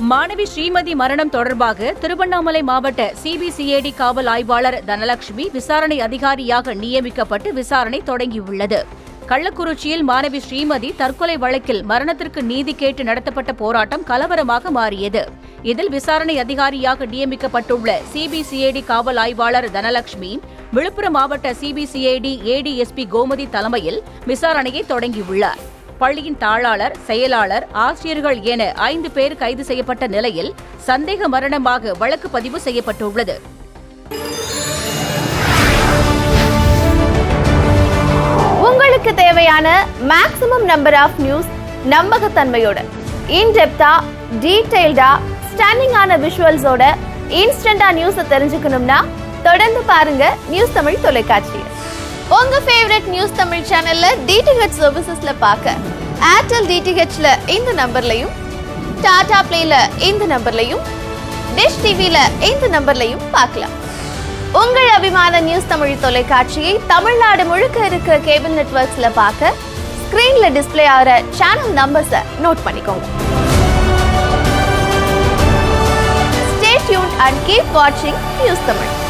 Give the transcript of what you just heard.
மாணவி ஸ்ரீமதி மரணம் தொடர்பாக திருவண்ணாமலை மாவட்ட சிபிசிஐடி காவல் ஆய்வாளர் தனலட்சுமி விசாரணை அதிகாரியாக நியமிக்கப்பட்டு விசாரணை தொடங்கியுள்ளது கள்ளக்குறிச்சியில் மாணவி ஸ்ரீமதி தற்கொலை வழக்கில் மரணத்திற்கு நீதி கேட்டு நடத்தப்பட்ட போராட்டம் கலவரமாக மாறியது இதில் விசாரணை அதிகாரியாக நியமிக்கப்பட்டுள்ள சிபிசிஐடி காவல் ஆய்வாளர் தனலட்சுமி விழுப்புரம் மாவட்ட சிபிசிஐடி ஏடிஎஸ்பி கோமதி தலைமையில் விசாரணையை தொடங்கியுள்ளார் பள்ளியின் தாளாளர் செயலாளர் ஆசிரியர்கள் என ஐந்து பேர் கைது செய்யப்பட்ட நிலையில் சந்தேக மரணமாக வழக்கு பதிவு செய்யப்பட்டுள்ளது உங்களுக்கு தேவையான மேக்ஸிமம் நம்பர் ஆஃப் நியூஸ் நம்பகத்தன்மையோட இன்டெப்தா டீடைல்டா ஸ்டன்னிங்கான விஷுவல்ஸோட இன்ஸ்டண்டா நியூஸை தெரிஞ்சுக்கணும்னா தொடர்ந்து பாருங்க நியூஸ் தமிழ் தொலைக்காட்சியை உங்க ஃபேவரட் நியூஸ் தமிழ் சேனல்ல டிடிஹெச் சர்வீசஸ்ல பார்க்க ஏர்டெல் டிடிஹெச்ல இந்த நம்பர்லையும் டாடா பிளேல இந்த நம்பர்லையும் டிஷ் டிவில இந்த நம்பர்லையும் பார்க்கலாம் உங்கள் அபிமான நியூஸ் தமிழ் தொலைக்காட்சியை தமிழ்நாடு முழுக்க இருக்க கேபிள் நெட்வொர்க்ஸ்ல பார்க்க ஸ்கிரீன்ல டிஸ்ப்ளே ஆகிற சேனல் நம்பர்ஸை நோட் பண்ணிக்கோங்க ஸ்டே டியூன் அண்ட் கீப் வாட்சிங் நியூஸ் தமிழ்